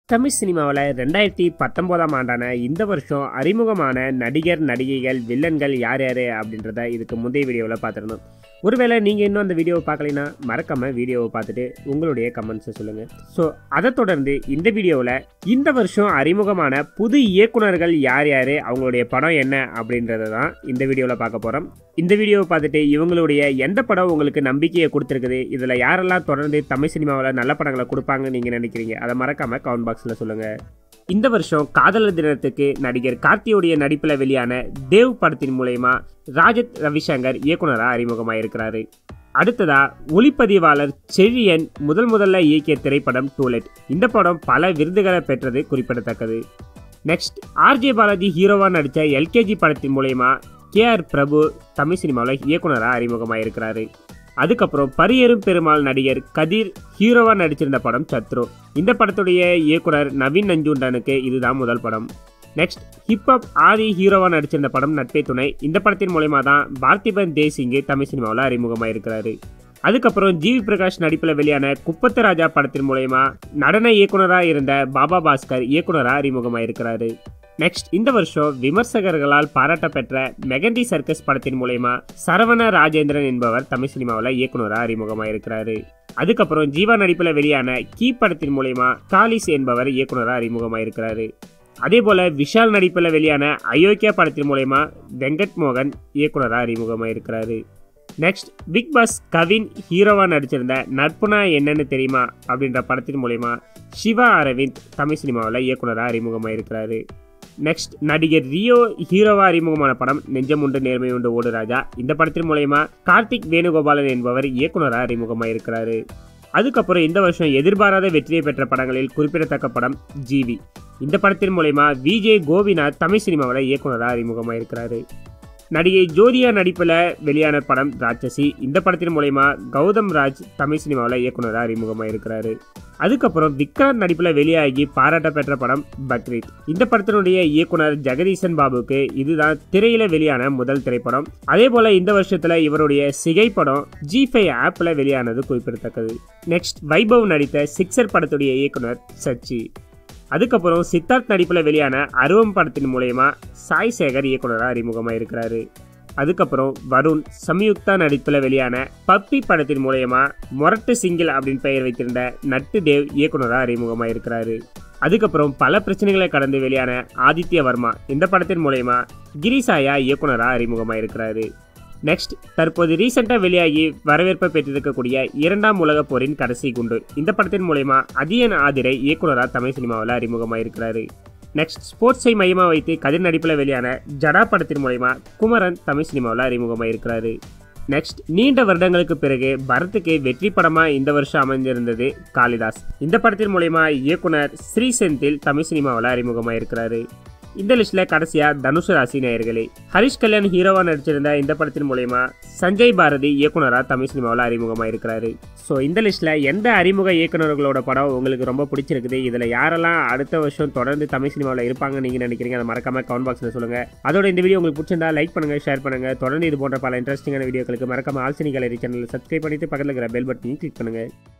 தமிழ் சினிமாவில் ரெண்டாயிரத்தி பத்தொம்போதாம் ஆண்டான இந்த வருஷம் அறிமுகமான நடிகர் நடிகைகள் வில்லன்கள் யார் யார் அப்படின்றத இதுக்கு முந்தைய வீடியோவில் பார்த்துருந்தோம் ஒருவேளை நீங்கள் இன்னும் அந்த வீடியோவை பார்க்கலைன்னா மறக்காமல் வீடியோவை பார்த்துட்டு உங்களுடைய கமெண்ட்ஸை சொல்லுங்கள் ஸோ அதை தொடர்ந்து இந்த வீடியோவில் இந்த வருஷம் அறிமுகமான புது இயக்குனர்கள் யார் யார் அவங்களுடைய படம் என்ன அப்படின்றத தான் இந்த வீடியோவில் பார்க்க போகிறோம் இந்த வீடியோவை பார்த்துட்டு இவங்களுடைய எந்த படம் உங்களுக்கு நம்பிக்கையை கொடுத்துருக்குது இதில் யாரெல்லாம் தொடர்ந்து தமிழ் சினிமாவில் நல்ல படங்களை கொடுப்பாங்கன்னு நீங்கள் நினைக்கிறீங்க அதை மறக்காமல் கமெண்ட் பாக்ஸில் சொல்லுங்கள் இந்த வருஷம் காதலர் தினத்துக்கு நடிகர் கார்த்தியோடைய நடிப்பில் வெளியான தேவ் படத்தின் மூலயமா ராஜத் ரவிசங்கர் இயக்குனராக அறிமுகமாயிருக்கிறாரு அடுத்ததா ஒளிப்பதிவாளர் செழியன் முதல் முதல்ல இயக்கிய திரைப்படம் டூலெட் இந்த படம் பல விருதுகளை பெற்றது குறிப்பிடத்தக்கது நெக்ஸ்ட் ஆர்ஜே பாலாஜி ஹீரோவாக நடித்த எல்கேஜி படத்தின் மூலயமா கே ஆர் பிரபு தமிழ் சினிமாவில் இயக்குனராக அறிமுகமாயிருக்கிறாரு அதுக்கப்புறம் பரியேறும் பெருமாள் நடிகர் கதிர் ஹீரோவா நடிச்சிருந்த படம் சத்ரு இந்த படத்துடைய இயக்குனர் நவீன் நஞ்சுண்டனுக்கு இதுதான் முதல் படம் நெக்ஸ்ட் ஹிப்ஹாப் ஆதி ஹீரோவா நடிச்சிருந்த படம் நட்பே துணை இந்த படத்தின் மூலயமா தான் பார்த்திபன் தேசிங் தமிழ் சினிமாவில் அறிமுகமாயிருக்கிறாரு அதுக்கப்புறம் ஜிவி பிரகாஷ் நடிப்பில் வெளியான குப்பத்து ராஜா படத்தின் மூலயமா நடன இயக்குனராக இருந்த பாபா பாஸ்கர் இயக்குனராக அறிமுகமாயிருக்கிறாரு நெக்ஸ்ட் இந்த வருஷம் விமர்சகர்களால் பாராட்ட பெற்ற மெகண்டி சர்க்கஸ் படத்தின் மூலயமா சரவண ராஜேந்திரன் என்பவர் தமிழ் சினிமாவில் இயக்குனராக அறிமுகமாயிருக்கிறாரு அதுக்கப்புறம் ஜீவா நடிப்பில் வெளியான கீ படத்தின் மூலயமா காலிஸ் என்பவர் இயக்குனராக அறிமுகமாயிருக்கிறாரு அதே போல விஷால் நடிப்பில் வெளியான அயோக்கியா படத்தின் மூலயமா வெங்கட் மோகன் இயக்குனராக அறிமுகமாயிருக்கிறாரு நெக்ஸ்ட் பிக் பாஸ் கவின் ஹீரோவா நடிச்சிருந்த நட்புனா என்னன்னு தெரியுமா அப்படின்ற படத்தின் மூலயமா சிவா அரவிந்த் தமிழ் சினிமாவில் இயக்குனராக அறிமுகமாயிருக்கிறாரு நெக்ஸ்ட் நடிகர் ரியோ ஹீரோவா அறிமுகமான படம் நெஞ்சமுண்டு நேர்மை உண்டு ஓடு ராஜா இந்த படத்தின் மூலயமா கார்த்திக் வேணுகோபாலன் என்பவர் இயக்குனராக அறிமுகமாயிருக்கிறாரு அதுக்கப்புறம் இந்த வருஷம் எதிர்பாராத வெற்றியை பெற்ற படங்களில் குறிப்பிடத்தக்க படம் ஜிவி இந்த படத்தின் மூலயமா விஜய் கோபிநாத் தமிழ் சினிமாவில் இயக்குனராக அறிமுகமாயிருக்கிறாரு நடிகை ஜோதியா நடிப்பில் வெளியான படம் ராட்சசி இந்த படத்தின் மூலயமா கௌதம் ராஜ் தமிழ் சினிமாவில் இயக்குனராக அறிமுகமாயிருக்கிறாரு அதுக்கப்புறம் விக்ராந்த் நடிப்பில் வெளியாகி பாராட்ட பெற்ற படம் பக்ரீத் இந்த படத்தினுடைய இயக்குனர் ஜெகதீசன் பாபுக்கு இதுதான் திரையில வெளியான முதல் திரைப்படம் அதே போல இந்த வருஷத்துல இவருடைய சிகை படம் ஜி ஃபைவ் ஆப்ல வெளியானது குறிப்பிடத்தக்கது நெக்ஸ்ட் வைபவ் நடித்த சிக்ஸர் படத்துடைய இயக்குனர் சச்சி அதுக்கப்புறம் சித்தார்த் நடிப்பில் வெளியான அருவம் படத்தின் மூலயமா சாய் சேகர் இயக்குனராக அறிமுகமாயிருக்கிறாரு அதுக்கப்புறம் வருண் சம்யுக்தா நடிப்பில் வெளியான பப்பி படத்தின் மூலயமா மொரட்டு சிங்கிள் அப்படின்னு பெயர் வைத்திருந்த நட்டு தேவ் இயக்குனராக அறிமுகமாயிருக்கிறாரு அதுக்கப்புறம் பல பிரச்சனைகளை கடந்து வெளியான ஆதித்ய வர்மா இந்த படத்தின் மூலயமா கிரிசாயா இயக்குனராக அறிமுகமாயிருக்கிறாரு நெக்ஸ்ட் தற்போது ரீசெண்டாக வெளியாகி வரவேற்பை பெற்றிருக்கக்கூடிய இரண்டாம் உலகப் போரின் கடைசி குண்டு இந்த படத்தின் மூலயமா அதியன் ஆதிரை இயக்குனராக தமிழ் சினிமாவில் அறிமுகமாயிருக்கிறாரு நெக்ஸ்ட் ஸ்போர்ட்ஸை மையமாக வைத்து கதிர் நடிப்பில் வெளியான ஜடா படத்தின் மூலயமா குமரன் தமிழ் சினிமாவில் அறிமுகமாயிருக்கிறாரு நெக்ஸ்ட் நீண்ட வருடங்களுக்கு பிறகு பரத்துக்கு வெற்றி படமாக இந்த வருஷம் அமைஞ்சிருந்தது காளிதாஸ் இந்த படத்தின் மூலயமா இயக்குனர் ஸ்ரீ செந்தில் தமிழ் சினிமாவில் அறிமுகமாயிருக்கிறாரு இந்த லிஸ்ட்ல கடைசியா தனுஷ் ராசி நேயர்களே ஹரிஷ் கல்யாண் ஹீரோவா நடிச்சிருந்த இந்த படத்தின் மூலயமா சஞ்சய் பாரதி இயக்குனரா தமிழ் சினிமாவில் அறிமுகமாயிருக்கிறாரு ஸோ இந்த லிஸ்ட்ல எந்த அறிமுக இயக்குனர்களோட படம் உங்களுக்கு ரொம்ப பிடிச்சிருக்குது இதுல யாரெல்லாம் அடுத்த வருஷம் தொடர்ந்து தமிழ் சினிமாவில் இருப்பாங்க நீங்க நினைக்கிறீங்க அதை மறக்காம கமெண்ட் பாக்ஸ்ல சொல்லுங்க அதோட இந்த வீடியோ உங்களுக்கு பிடிச்சிருந்தா லைக் பண்ணுங்க ஷேர் பண்ணுங்க தொடர்ந்து இது போன்ற பல இன்ட்ரெஸ்டிங்கான வீடியோக்களுக்கு மறக்காம ஆல்சினி கேலரி சேனல் சப்ஸ்கிரைப் பண்ணிட்டு பக்கத்தில் இருக்கிற பெல் பட்டனையும் கிளிக் பண்ணுங்க